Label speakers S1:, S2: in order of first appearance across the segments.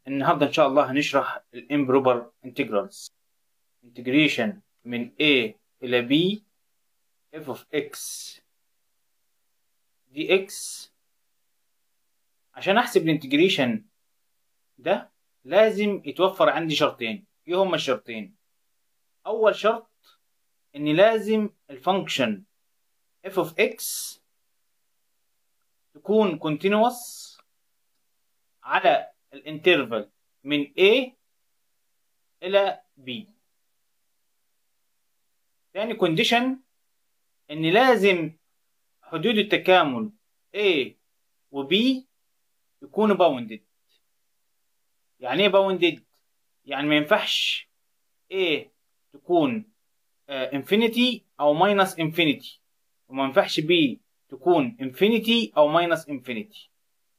S1: النهارده ان شاء الله هنشرح الامبروبر انتجرالز انتجريشن من a الى b f of x dx عشان احسب الانتجريشن ده لازم يتوفر عندي شرطين ايه هما الشرطين اول شرط ان لازم الفانكشن f of x تكون continuous على الانترفال من A إلى B تاني كونديشن إن لازم حدود التكامل A و B يكونوا باوندد يعني ايه باوندد؟ يعني ما ينفعش A تكون انفينيتي او ماينس انفينيتي وما ينفعش B تكون انفينيتي او ماينس انفينيتي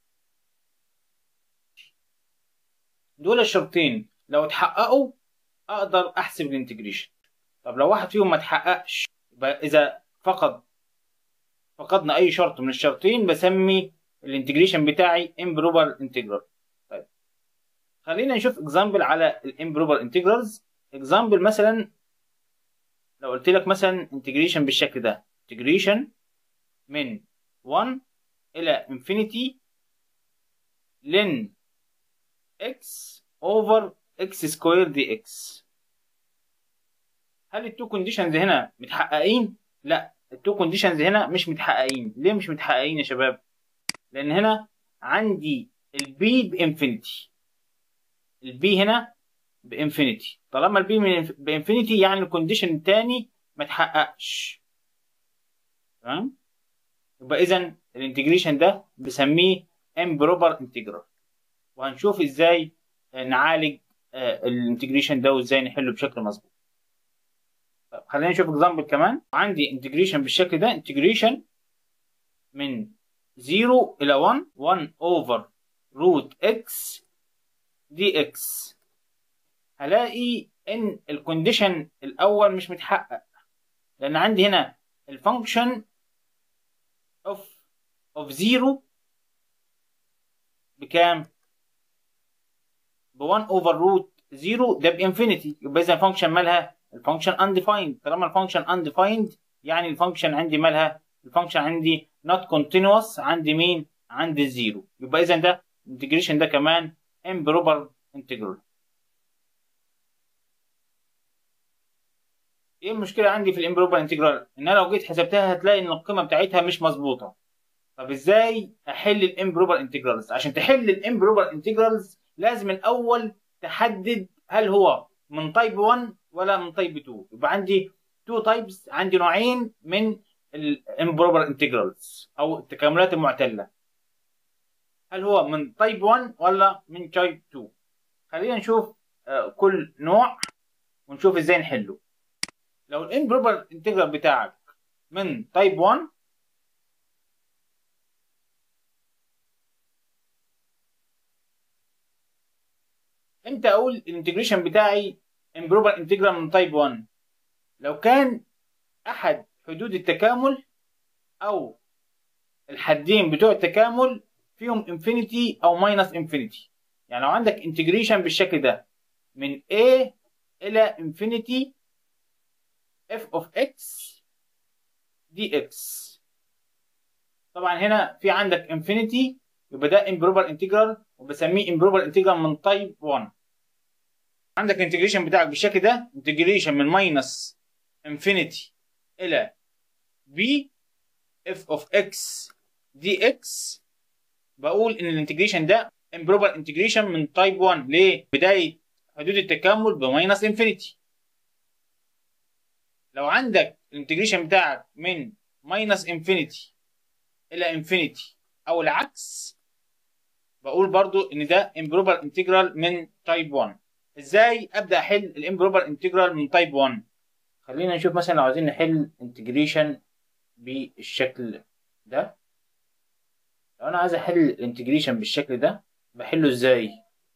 S1: دول الشرطين لو اتحققوا اقدر احسب الانتجريشن طب لو واحد فيهم ما اتحققش يبقى اذا فقد فقدنا اي شرط من الشرطين بسمي الانتجريشن بتاعي امبروبر انتجرال طيب خلينا نشوف اكزامبل على الامبروبر انتجرالز اكزامبل مثلا لو قلت لك مثلا انتجريشن بالشكل ده انتجريشن من 1 الى انفينيتي لن x over x سكوير دي x هل التو كونديشنز هنا متحققين؟ لا التو كونديشنز هنا مش متحققين ليه مش متحققين يا شباب؟ لأن هنا عندي البي بانفينيتي البي هنا بانفينيتي طالما البي بانفينيتي يعني الكونديشن الثاني ما اتحققش تمام؟ يبقى إذا الانتجريشن ده بسميه امبروبر انتجرال وهنشوف ازاي نعالج الانتجريشن ده وازاي نحله بشكل مظبوط طب خلينا نشوف اكزامبل كمان عندي انتجريشن بالشكل ده انتجريشن من 0 الى 1 1 اوفر روت اكس دي اكس هلاقي ان الكونديشن الاول مش متحقق لان عندي هنا الفانكشن اوف اوف 0 بكام ب 1 اوفر روت 0 ده بانفينيتي يبقى اذا الفانكشن مالها الفانكشن undefined طالما الفانكشن undefined يعني الفانكشن عندي مالها الفانكشن عندي not continuous عندي مين عندي الزيرو يبقى اذا ده الانتجريشن ده كمان improper integral ايه المشكله عندي في الامبروبر انتجرال ان انا لو جيت حسبتها هتلاقي ان القيمه بتاعتها مش مظبوطه طب ازاي احل الامبروبر انتجرالز عشان تحل الامبروبر انتجرالز لازم الاول تحدد هل هو من تايب 1 ولا من تايب 2 يبقى عندي تو تايبس عندي نوعين من الامبروبر انتجرالز او التكاملات المعتله هل هو من تايب 1 ولا من تايب 2 خلينا نشوف كل نوع ونشوف ازاي نحله لو الامبروبر انتجرال بتاعك من تايب 1 امتى اقول الانتجريشن بتاعي امبروبر انتجرال من تايب 1 لو كان احد حدود التكامل او الحدين بتوع التكامل فيهم انفينيتي او ماينس انفينيتي يعني لو عندك انتجريشن بالشكل ده من a الى انفينيتي f of x dx طبعا هنا في عندك انفينيتي يبقى ده امبروبر انتجرال وبسميه امبروبر انتجرال من تايب 1 عندك الانتجريشن بتاعك بالشكل ده انتجريشن من ماينس انفينيتي الى b f of x dx بقول ان الانتجريشن ده امبروبر انتجريشن من تايب 1 ليه بدايه حدود التكامل بماينس انفينيتي لو عندك الانتجريشن بتاعك من ماينس انفينيتي الى انفينيتي او العكس بقول برضو ان ده امبروبر انتجرال من تايب 1 ازاي ابدا احل الامبروبر انتجرال من تايب 1 خلينا نشوف مثلا لو عايزين نحل انتجريشن بالشكل ده لو انا عايز احل الانتجريشن بالشكل ده بحله ازاي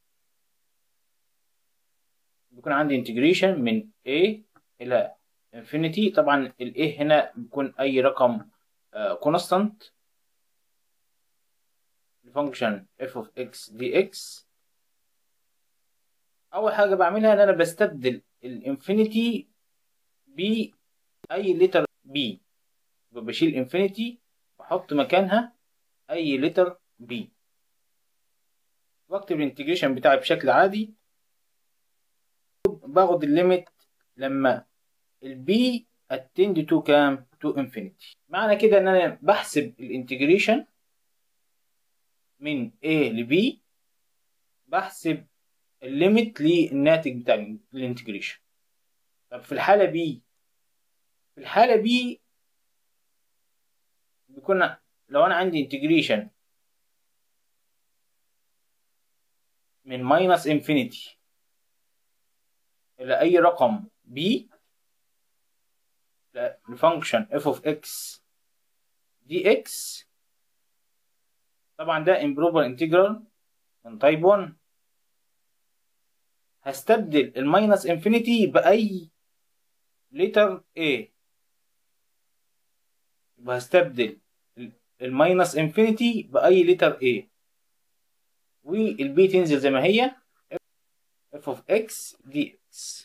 S1: بيكون عندي انتجريشن من a الى انفينيتي طبعا ال a هنا بيكون اي رقم كونستانت الفانكشن f of x dx اول حاجه بعملها ان انا بستبدل الانفينيتي باي لتر بي بشيل انفينيتي واحط مكانها اي لتر بي واكتب الانتجريشن بتاعي بشكل عادي باخد الليميت لما البي اتند تو كام تو انفينيتي معنى كده ان انا بحسب الانتجريشن من A ل B بحسب الليميت للناتج بتاع الانتجريشن طب في الحالة B في الحالة B بيكون لو انا عندي انتجريشن من ماينس انفينيتي الى اي رقم b لفانكشن f of x dx طبعا ده improper integral من تايب 1 هستبدل الماينس انفينيتي باي لتر a يبقى هستبدل الماينس انفينيتي باي لتر a والبي تنزل زي ما هي f of x dx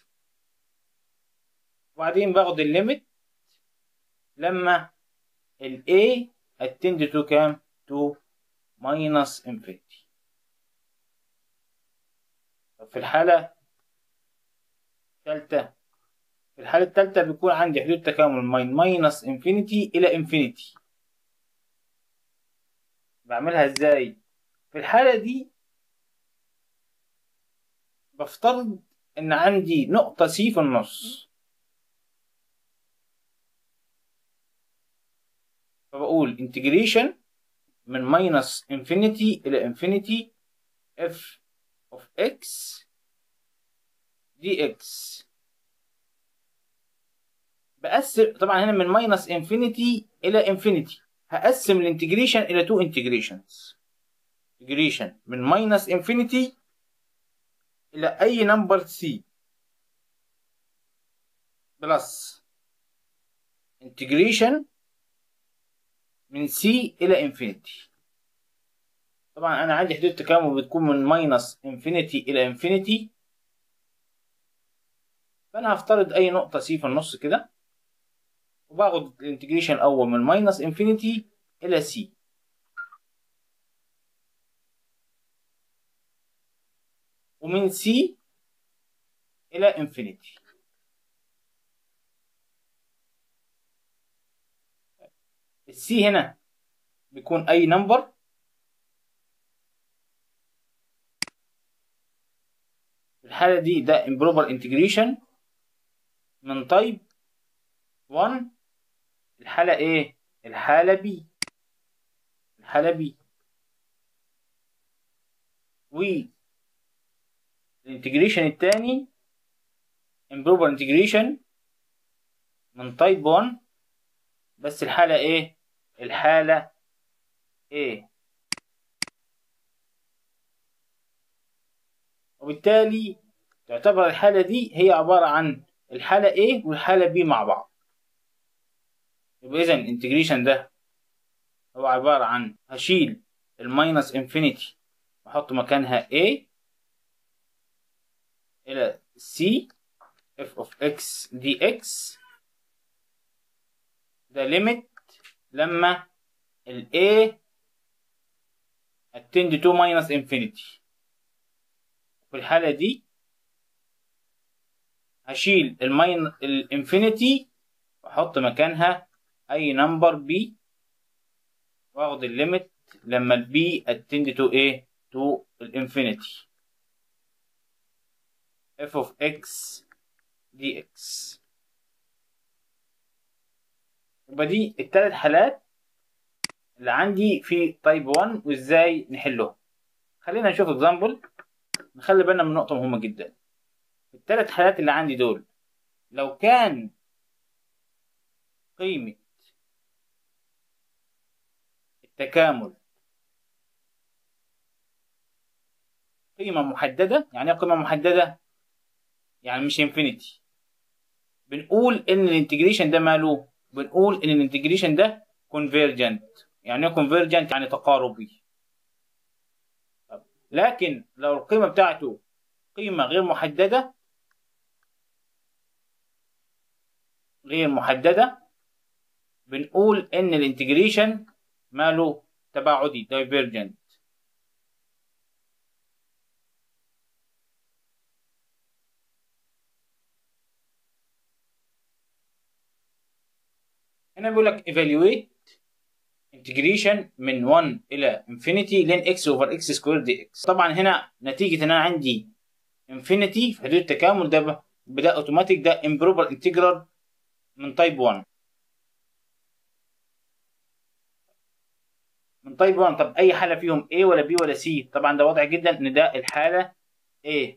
S1: وبعدين باخد الليميت لما ال a attend to كام to minus infinity طب في الحالة الثالثة في الحالة الثالثة بيكون عندي حدود تكامل من ماينس انفينيتي إلى انفينيتي بعملها ازاي؟ في الحالة دي بفترض ان عندي نقطة سي في النص فبقول integration من ماينس انفينيتي الى انفينيتي f of x dx بقسم طبعا هنا من ماينس انفينيتي الى انفينيتي هقسم الانتجريشن الى تو انتجريشنز انتجريشن من ماينس انفينيتي الى اي نمبر سي بلس انتجريشن من سي الى انفينيتي طبعا انا عندي حدود تكامل بتكون من ماينس انفينيتي الى انفينيتي فانا هفترض اي نقطة سي في النص كده وباخد الانتجريشن الاول من ماينس انفينيتي الى سي ومن سي الى انفينيتي السي هنا بيكون اي نمبر في الحالة دي ده improper integration من تايب 1 الحالة ايه؟ الحالة B الحالة B و الانتجريشن التاني improper integration من تايب 1 بس الحالة ايه؟ الحالة A وبالتالي تعتبر الحالة دي هي عبارة عن الحالة A والحالة B مع بعض يبقى إذا الانتجريشن ده هو عبارة عن هشيل الماينس انفينيتي واحط مكانها A إلى C f of x dx ده ليميت لما ال A attend to minus infinity في الحالة دي هشيل الماين الانفينيتي واحط مكانها اي نمبر بي واخد الليميت لما البي اتند تو ايه تو الانفينيتي f of x dx يبقى دي التلات حالات اللي عندي في تايب 1 وازاي نحلهم خلينا نشوف اكزامبل نخلي بالنا من نقطة مهمة جدا التلات حالات اللي عندي دول لو كان قيمة التكامل قيمة محددة يعني ايه قيمة محددة يعني مش انفينيتي بنقول ان الانتجريشن ده ماله بنقول ان الانتجريشن ده كونفيرجنت يعني ايه كونفيرجنت يعني تقاربي لكن لو القيمة بتاعته قيمة غير محددة غير محددة بنقول إن الانتجريشن ماله تباعدي divergent هنا بيقول لك evaluate integration من 1 الى infinity لين x over x squared dx طبعا هنا نتيجة ان انا عندي infinity في حدود التكامل ده بدا اوتوماتيك ده improper integral من تايب 1 من تايب 1 طب اي حالة فيهم A ولا B ولا C طبعا ده واضح جدا ان ده الحالة A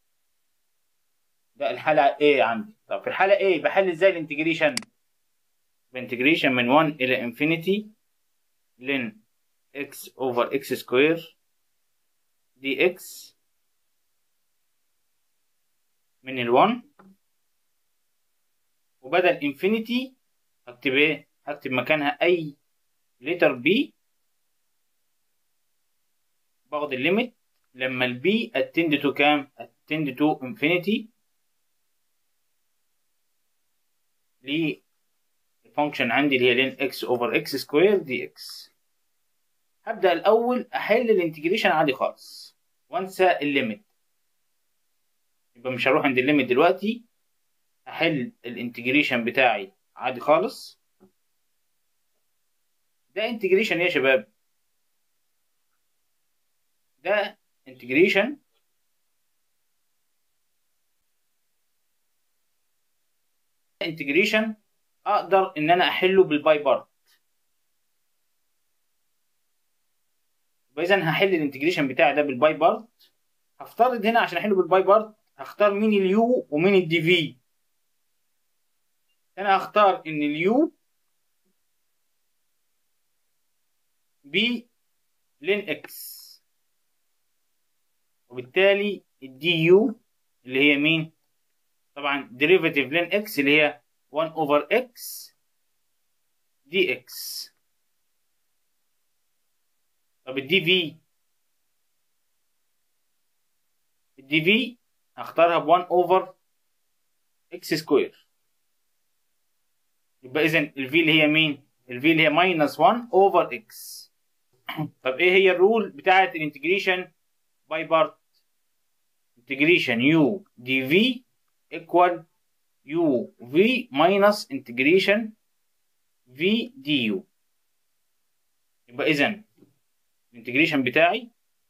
S1: ده الحالة A عندي طب في الحالة A بحل ازاي الانتجريشن بانتجريشن من 1 الى انفينيتي لن x over x سكوير dx من ال 1 وبدل انفينيتي هكتب ايه؟ هكتب مكانها اي لتر بي باخد الليميت لما البي اتند تو كام؟ اتند تو انفينيتي فانكشن عندي اللي هي لين اكس اوفر اكس سكوير دي اكس هبدا الاول احل الانتجريشن عادي خالص وانسى الليميت يبقى مش هروح عند الليميت دلوقتي احل الانتجريشن بتاعي عادي خالص ده انتجريشن يا شباب ده انتجريشن انتجريشن اقدر ان انا احله بالباي بارت فاذا هحل الانتجريشن بتاعي ده بالباي بارت هفترض هنا عشان احله بالباي بارت هختار مين اليو ومين الدي في انا هختار ان اليو بي لين اكس وبالتالي الدي يو اللي هي مين طبعا ديريفاتيف لين اكس اللي هي 1 over x dx طب الدي في الدي في هختارها ب 1 over x سكوير يبقى اذا الفي اللي هي مين؟ الفي اللي هي minus 1 over x طب ايه هي الرول بتاعت الانتجريشن باي بارت انتجريشن u dv equal u v minus integration v du يبقى اذا الانتجريشن بتاعي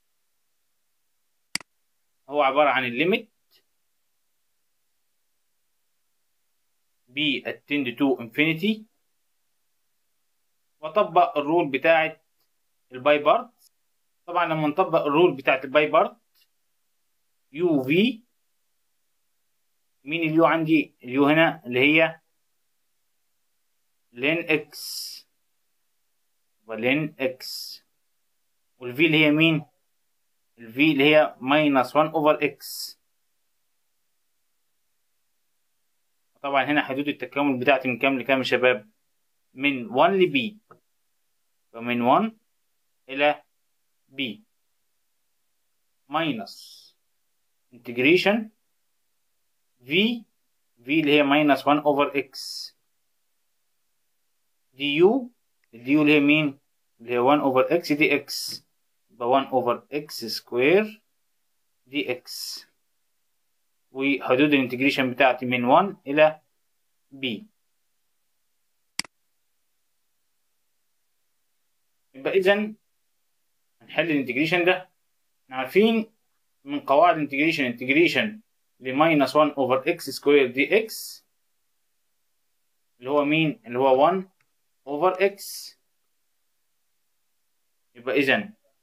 S1: هو عبارة عن الليميت b attend to infinity واطبق الرول بتاعت الباي بارت طبعا لما نطبق الرول بتاعت الباي بارت يو في مين اليو عندي اليو هنا اللي هي لين اكس ولين اكس والفي اللي هي مين الفي اللي هي ماينس 1 اوفر اكس طبعا هنا حدود التكامل بتاعتي من كام لكام يا شباب من 1 ل b ومن 1 الى b ماينس انتجريشن v v اللي هي minus 1 over x du du اللي هي مين اللي هي 1 over x dx يبقى 1 over x square dx وحدود الانتجريشن بتاعتي من 1 إلى b يبقى إذا هنحل الانتجريشن ده احنا عارفين من قواعد الانتجريشن انتجريشن لماينس 1 اوفر اكس سكوير دي اكس اللي هو مين اللي هو 1 اوفر اكس يبقى اذا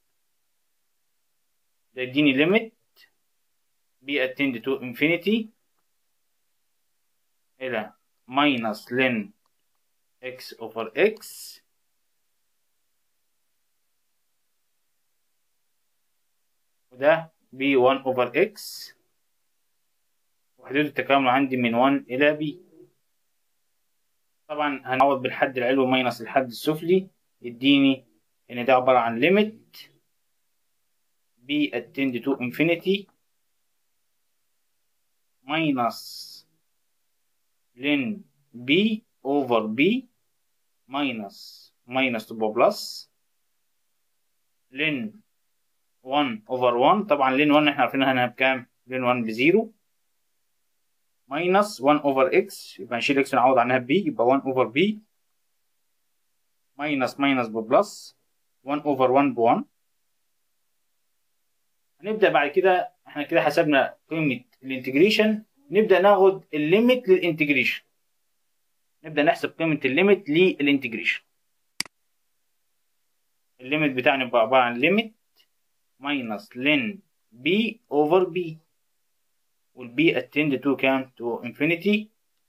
S1: ده يديني ليميت بي اتند تو انفينيتي الى ماينس لين اكس اوفر اكس وده بي 1 اوفر اكس وحدود التكامل عندي من 1 إلى B طبعا هنعوض بالحد العلوي ماينس الحد السفلي يديني إن ده عبارة عن limit B attend to infinity minus لن b over b minus minus تبقى بلس لن 1 over 1 طبعا لن 1 احنا عارفينها هنا بكام؟ لن 1 بزيرو minus 1 over x يبقى نشيل x ونعوض عنها ب يبقى 1 over b minus minus ببلس 1 over 1 ب 1 هنبدأ بعد كده احنا كده حسبنا قيمة الانتجريشن نبدأ ناخد الليميت للانتجريشن نبدأ نحسب قيمة الليميت للانتجريشن الليميت بتاعنا يبقى عبارة عن ليميت minus ln b over b والبي attend to كام to infinity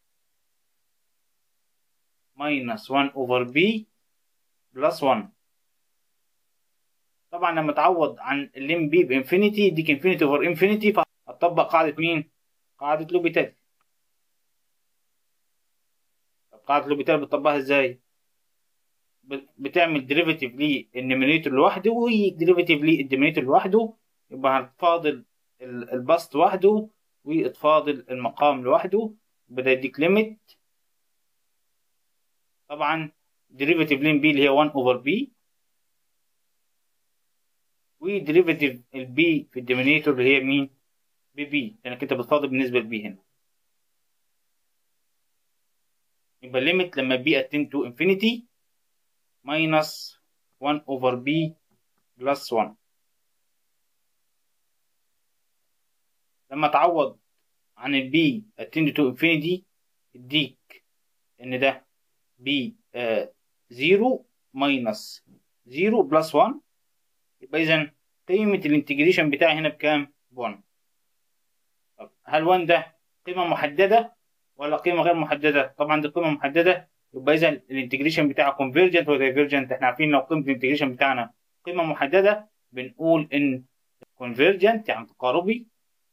S1: minus 1 over b plus 1 طبعا لما تعوض عن اللين بي بانفينيتي ديك انفينيتي اوفر انفينيتي فهتطبق قاعدة مين؟ قاعدة لوبيتال طب قاعدة لوبيتال بتطبقها ازاي؟ بتعمل ديريفيتيف للنيميريتور لوحده وديريفيتيف للديمينيتور لوحده يبقى هتفاضل البسط وحده وتفاضل المقام لوحده بدأ يديك ليميت طبعا ديريفيتيف لين بي اللي هي 1 اوفر بي وديريفيتيف البي في الديمينيتور اللي هي مين؟ ببي لانك انت بتفاضل بالنسبه لبي هنا يبقى الليميت لما بي اتند تو انفينيتي minus 1 over b plus 1 لما تعوض عن ال b attend to infinity يديك ان ده b آه 0 minus 0 plus 1 يبقى اذا قيمة الانتجريشن بتاعي هنا بكام؟ ب 1 طب هل 1 ده قيمة محددة ولا قيمة غير محددة؟ طبعا دي قيمة محددة يبقى اذا الانتجريشن بتاعه كونفيرجنت ودايفيرجنت احنا عارفين لو قيمه الانتجريشن بتاعنا قيمه محدده بنقول ان كونفيرجنت يعني تقاربي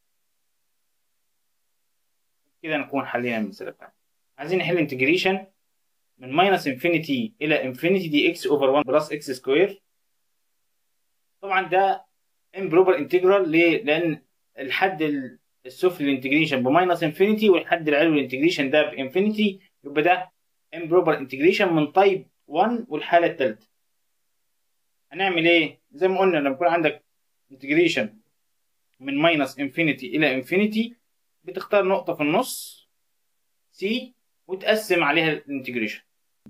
S1: كده نكون حلينا المساله بتاعتنا عايزين نحل انتجريشن من ماينس انفينيتي الى انفينيتي دي اكس اوفر 1 بلس اكس سكوير طبعا ده امبروبر انتجرال ليه؟ لان الحد السفلي للانتجريشن بماينس انفينيتي والحد العلوي للانتجريشن ده بانفينيتي يبقى ده improper integration من تايب 1 والحالة الثالثة هنعمل ايه؟ زي ما قلنا لما يكون عندك integration من minus infinity إلى infinity بتختار نقطة في النص C وتقسم عليها الانتجريشن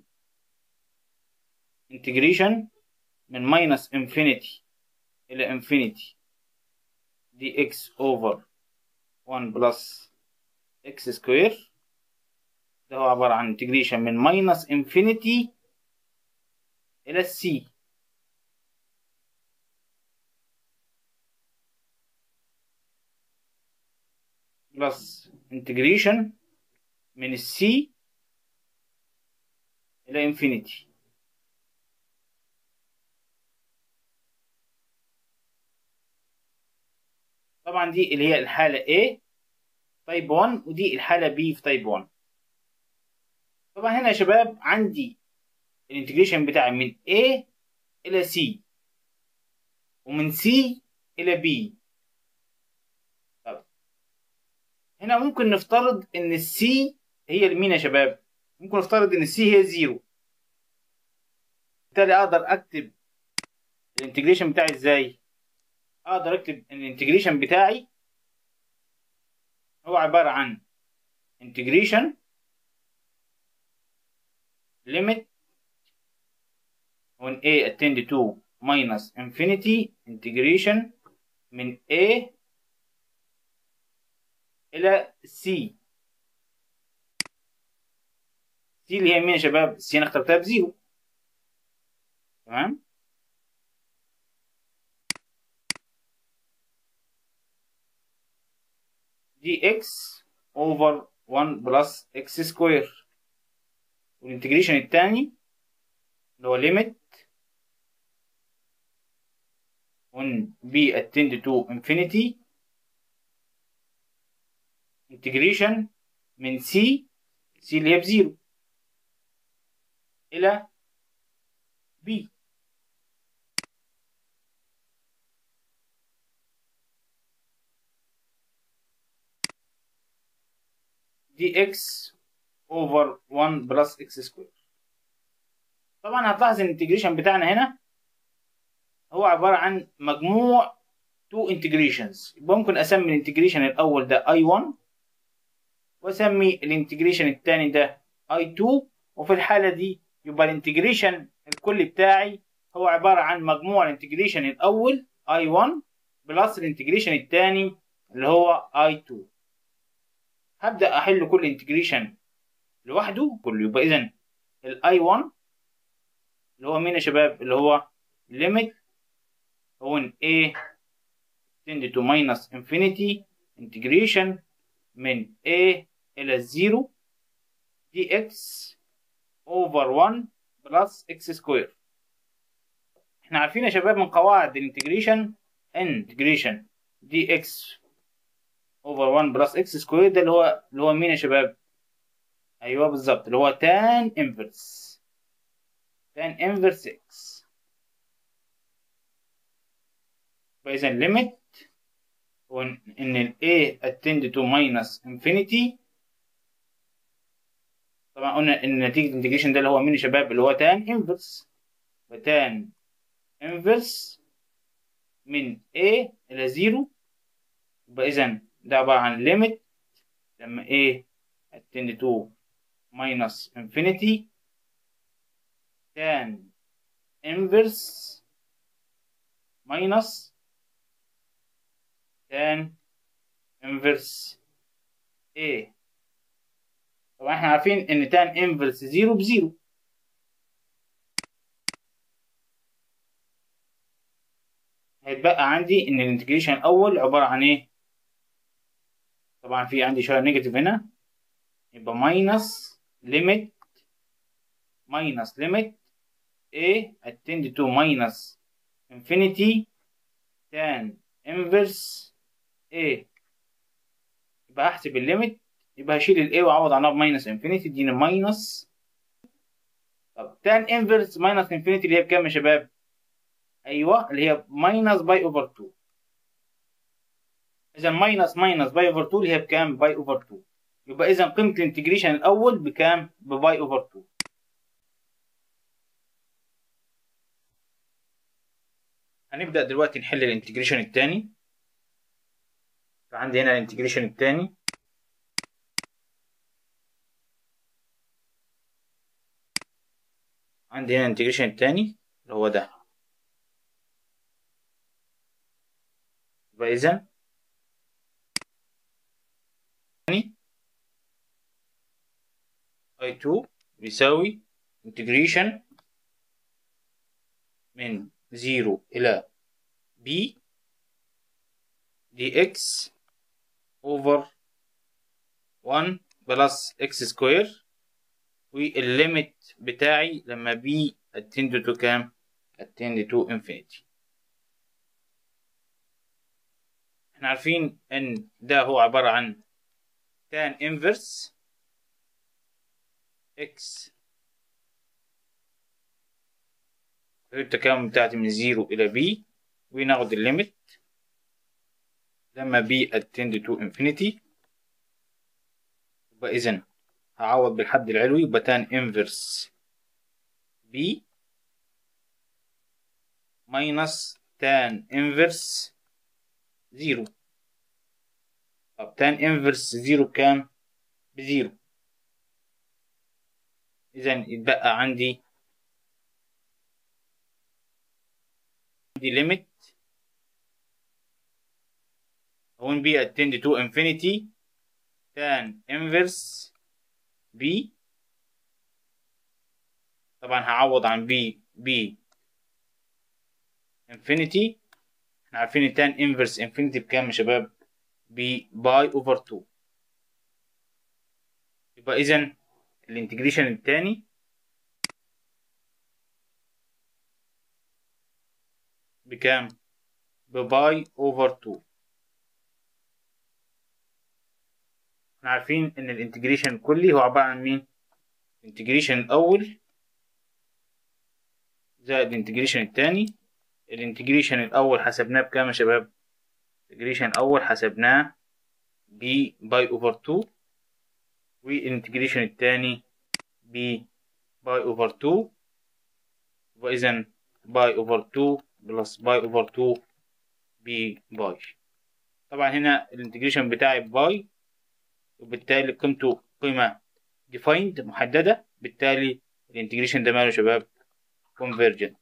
S1: integration من minus infinity إلى infinity dx over 1 plus x square ده هو عبارة عن انتجريشن من ماينس انفينيتي إلى السي بلس انتجريشن من السي إلى انفينيتي طبعا دي اللي هي الحالة A تايب 1 ودي الحالة B في تايب 1 طبعا هنا يا شباب عندي الانتجريشن بتاعي من A إلى C ومن C إلى B طب هنا ممكن نفترض إن السي هي لمين يا شباب؟ ممكن نفترض إن السي هي زيرو بالتالي أقدر أكتب الانتجريشن بتاعي إزاي؟ أقدر أكتب الانتجريشن بتاعي هو عبارة عن integration limit when a attend to minus infinity integration من a إلى c c اللي هي مين يا شباب؟ c أنا اخترتها بزيرو تمام؟ دي x over 1 plus x سكوير والانتجريشن التاني اللي هو limit when b attend to infinity integration من c c اللي هي بزيرو إلى b دي اكس اوفر 1 بلس اكس سكوير طبعا هتلاحظ ان الانتجريشن بتاعنا هنا هو عبارة عن مجموع تو انتجريشنز يبقى ممكن اسمي الانتجريشن الاول ده I1 واسمي الانتجريشن الثاني ده I2 وفي الحالة دي يبقى الانتجريشن الكلي بتاعي هو عبارة عن مجموع الانتجريشن الأول I1 بلس الانتجريشن الثاني اللي هو I2 هبدأ أحل كل انتجريشن لوحده كله يبقى إذا ال I1 اللي هو مين يا شباب اللي هو limit on A tend to minus infinity integration من A إلى 0 dx over 1 plus x square احنا عارفين يا شباب من قواعد الانتجريشن انتجريشن دي اكس اوفر 1 بلس اكس سكوير ده اللي هو اللي هو مين يا شباب ايوه بالظبط اللي هو تان انفرس تان انفرس اكس فاذا ليميت ان ال a attend to minus infinity طبعا قلنا ان نتيجه الانتجريشن ده اللي هو مين يا شباب اللي هو تان انفرس فتان انفرس من A إلى 0 يبقى إذا ده عبارة عن limit لما A attend to minus infinity tan inverse minus tan inverse A طبعا احنا عارفين ان tan inverse 0 بزيرو هيتبقى عندي ان الانتجريشن الاول عباره عن ايه طبعا في عندي شويه نيجاتيف هنا يبقى ماينس ليميت ماينس ليميت a attend to minus infinity tan inverse a يبقى احسب الليميت يبقى هشيل ال a واعوض عنها بماينس انفينيتي اديني ماينس طب tan inverse ماينس انفينيتي اللي هي بكام يا شباب؟ ايوه اللي هي ماينس باي اوفر 2 اذا ماينس ماينس باي اوفر 2 اللي هي بكام باي اوفر 2 يبقى اذا قيمه الانتجريشن الاول بكام بباي اوفر 2 هنبدا دلوقتي نحل الانتجريشن الثاني فعندي هنا الانتجريشن الثاني عندي هنا الانتجريشن الثاني اللي هو ده يبقى إذا I2 بيساوي integration من 0 إلى b dx over 1 بلس x سكوير والليميت بتاعي لما b attend to كام؟ attend to infinity احنا عارفين ان ده هو عبارة عن tan inverse x التكامل بتاعتي من 0 إلى b وناخد الليميت لما b attend to infinity يبقى إذا هعوض بالحد العلوي يبقى tan inverse b minus tan inverse زيرو طب تان انفرس زيرو بكام؟ بزيرو إذا يتبقى عندي عندي ليميت هون بي attend to infinity tan inverse b طبعا هعوض عن b b infinity احنا عارفين التان انفرس انفينيتي بكام يا شباب ب باي اوفر 2 يبقى اذا الانتجريشن الثاني بكام بباي اوفر 2 احنا عارفين ان الانتجريشن الكلي هو عبارة عن مين الانتجريشن الاول زائد الانتجريشن الثاني الانتجريشن الاول حسبناه بكام يا شباب الانتجريشن الاول حسبناه ب باي اوفر 2 والانتجريشن التاني ب باي اوفر 2 وإذا باي اوفر 2 بلس باي اوفر 2 ب باي طبعا هنا الانتجريشن بتاعي باي وبالتالي قيمته قيمة defined محددة بالتالي الانتجريشن ده ماله يا شباب convergent